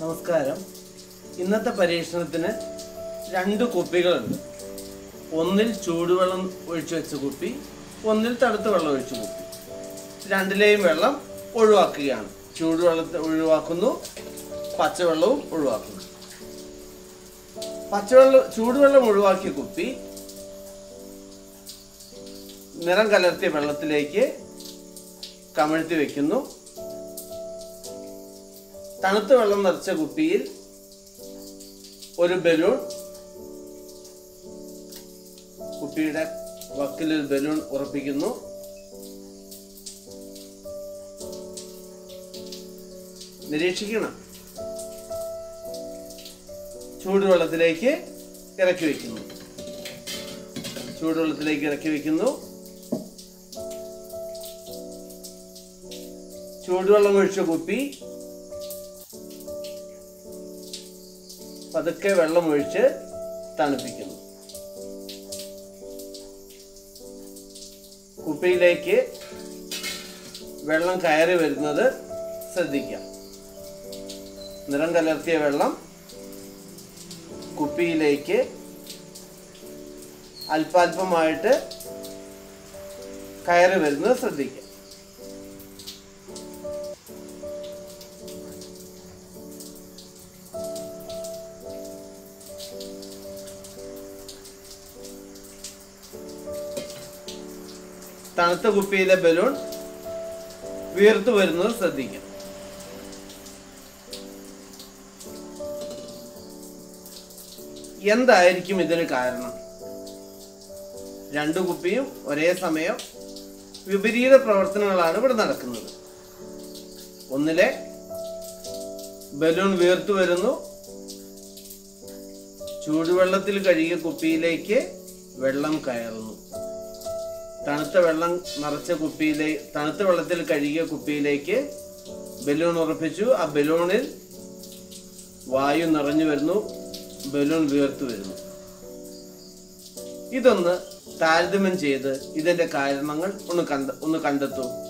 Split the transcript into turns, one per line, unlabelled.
നമസ്കാരം ഇന്നത്തെ പരീക്ഷണത്തിന് രണ്ട് കുപ്പികളുണ്ട് ഒന്നിൽ ചൂടുവെള്ളം ഒഴിച്ചു വെച്ച കുപ്പി ഒന്നിൽ തണുത്ത വെള്ളം ഒഴിച്ച കുപ്പി രണ്ടിലെയും വെള്ളം ഒഴിവാക്കുകയാണ് ചൂടുവെള്ളത്തെ ഒഴിവാക്കുന്നു പച്ചവെള്ളവും ഒഴിവാക്കുന്നു പച്ചവെള്ളം ചൂടുവെള്ളം ഒഴിവാക്കിയ കുപ്പി നിറം കലർത്തിയ വെള്ളത്തിലേക്ക് കമഴ്ത്തി വെക്കുന്നു തണുത്ത വെള്ളം നിറച്ച കുപ്പിയിൽ ഒരു ബലൂൺ കുപ്പിയുടെ വക്കിൽ ഒരു ബലൂൺ ഉറപ്പിക്കുന്നു നിരീക്ഷിക്കണം ചൂടുവെള്ളത്തിലേക്ക് ഇറക്കി വെക്കുന്നു ചൂടുവെള്ളത്തിലേക്ക് ഇറക്കി വെക്കുന്നു ചൂടുവെള്ളം ഒഴിച്ച കുപ്പി പതുക്കെ വെള്ളം ഒഴിച്ച് തണുപ്പിക്കുന്നു കുപ്പിയിലേക്ക് വെള്ളം കയറി വരുന്നത് ശ്രദ്ധിക്കാം നിറം കലർത്തിയ വെള്ളം കുപ്പിയിലേക്ക് അല്പാൽപമായിട്ട് കയറി വരുന്നത് ശ്രദ്ധിക്കാം തണുത്ത കുപ്പിയിലെ ബലൂൺ വീർത്തു വരുന്നത് ശ്രദ്ധിക്കാം എന്തായിരിക്കും ഇതിന് കാരണം രണ്ടു കുപ്പിയും ഒരേ സമയം വിപരീത പ്രവർത്തനങ്ങളാണ് ഇവിടെ നടക്കുന്നത് ഒന്നിലെ ബലൂൺ വീർത്തു വരുന്നു ചൂടുവെള്ളത്തിൽ കഴുകിയ കുപ്പിയിലേക്ക് വെള്ളം കയറുന്നു തണുത്ത വെള്ളം നിറച്ച കുപ്പിയിലെ തണുത്ത വെള്ളത്തിൽ കഴുകിയ കുപ്പിയിലേക്ക് ബലൂൺ ഉറപ്പിച്ചു ആ ബലൂണിൽ വായു നിറഞ്ഞു വരുന്നു ബലൂൺ വീർത്തു വരുന്നു ഇതൊന്ന് താരതമ്യം ചെയ്ത് ഇതിന്റെ കാരണങ്ങൾ ഒന്ന് കണ്ട ഒന്ന് കണ്ടെത്തൂ